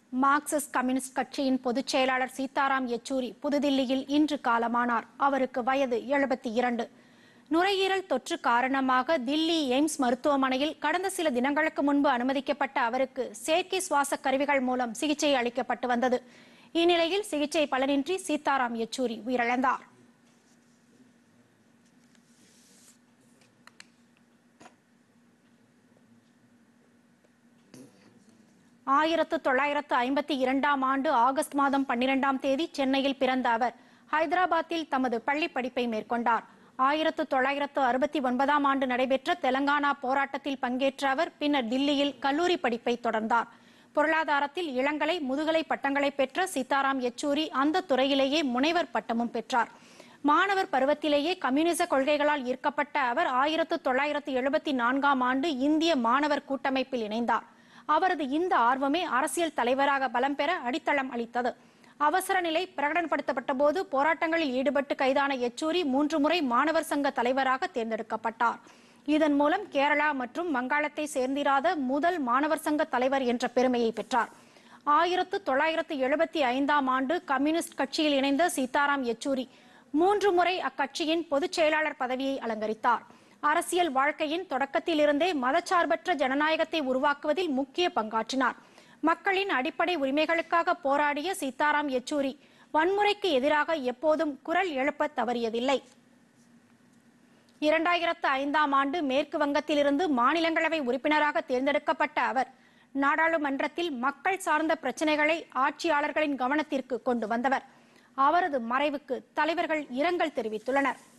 Marxist communist கட்சியின் பொதுச் செயலாளர் சீதாராம் யெச்சூரி புதுதில்லியில் இன்று காலமானார் அவருக்கு வயது எழுபத்தி இரண்டு நுரையீரல் தொற்று காரணமாக தில்லி எய்ம்ஸ் மருத்துவமனையில் கடந்த சில தினங்களுக்கு முன்பு அனுமதிக்கப்பட்ட அவருக்கு செயற்கை சுவாச கருவிகள் மூலம் சிகிச்சை அளிக்கப்பட்டு வந்தது இந்நிலையில் சிகிச்சை பலனின்றி சீதாராம் யெச்சூரி உயிரிழந்தார் ஆயிரத்து தொள்ளாயிரத்து ஐம்பத்தி இரண்டாம் ஆண்டு ஆகஸ்ட் மாதம் பன்னிரெண்டாம் தேதி சென்னையில் பிறந்த அவர் ஹைதராபாத்தில் தமது பள்ளி படிப்பை மேற்கொண்டார் ஆயிரத்து தொள்ளாயிரத்து அறுபத்தி ஒன்பதாம் ஆண்டு நடைபெற்ற தெலங்கானா போராட்டத்தில் பங்கேற்ற அவர் பின்னர் தில்லியில் கல்லூரி படிப்பை தொடர்ந்தார் பொருளாதாரத்தில் இளங்கலை முதுகலை பட்டங்களை பெற்ற சீதாராம் யெச்சூரி அந்த துறையிலேயே முனைவர் பட்டமும் பெற்றார் மாணவர் பருவத்திலேயே கம்யூனிச கொள்கைகளால் ஈர்க்கப்பட்ட அவர் ஆயிரத்து தொள்ளாயிரத்து எழுபத்தி நான்காம் ஆண்டு இந்திய மாணவர் கூட்டமைப்பில் இணைந்தார் அவரது இந்த ஆர்வமே அரசியல் தலைவராக பலம் பெற அடித்தளம் அளித்தது அவசர நிலை பிரகடனப்படுத்தப்பட்ட போது போராட்டங்களில் ஈடுபட்டு கைதான யெச்சூரி மூன்று முறை மாணவர் சங்க தலைவராக தேர்ந்தெடுக்கப்பட்டார் இதன் மூலம் கேரளா மற்றும் வங்காளத்தை சேர்ந்திராத முதல் மாணவர் சங்க தலைவர் என்ற பெருமையை பெற்றார் ஆயிரத்து தொள்ளாயிரத்து எழுபத்தி ஐந்தாம் ஆண்டு கம்யூனிஸ்ட் கட்சியில் இணைந்த சீதாராம் யெச்சூரி மூன்று முறை அக்கட்சியின் பொதுச் செயலாளர் பதவியை அலங்கரித்தார் அரசியல் வாழ்க்கையின் தொடக்கத்திலிருந்தே மதச்சார்பற்ற ஜனநாயகத்தை உருவாக்குவதில் முக்கிய பங்காற்றினார் மக்களின் அடிப்படை உரிமைகளுக்காக போராடிய சீதாராம் யெச்சூரி வன்முறைக்கு எதிராக எப்போதும் குரல் எழுப்ப தவறியதில்லை இரண்டாயிரத்து ஐந்தாம் ஆண்டு மேற்கு வங்கத்திலிருந்து மாநிலங்களவை உறுப்பினராக தேர்ந்தெடுக்கப்பட்ட அவர் நாடாளுமன்றத்தில் மக்கள் சார்ந்த பிரச்சனைகளை ஆட்சியாளர்களின் கவனத்திற்கு கொண்டு வந்தவர் அவரது மறைவுக்கு தலைவர்கள் இரங்கல் தெரிவித்துள்ளனர்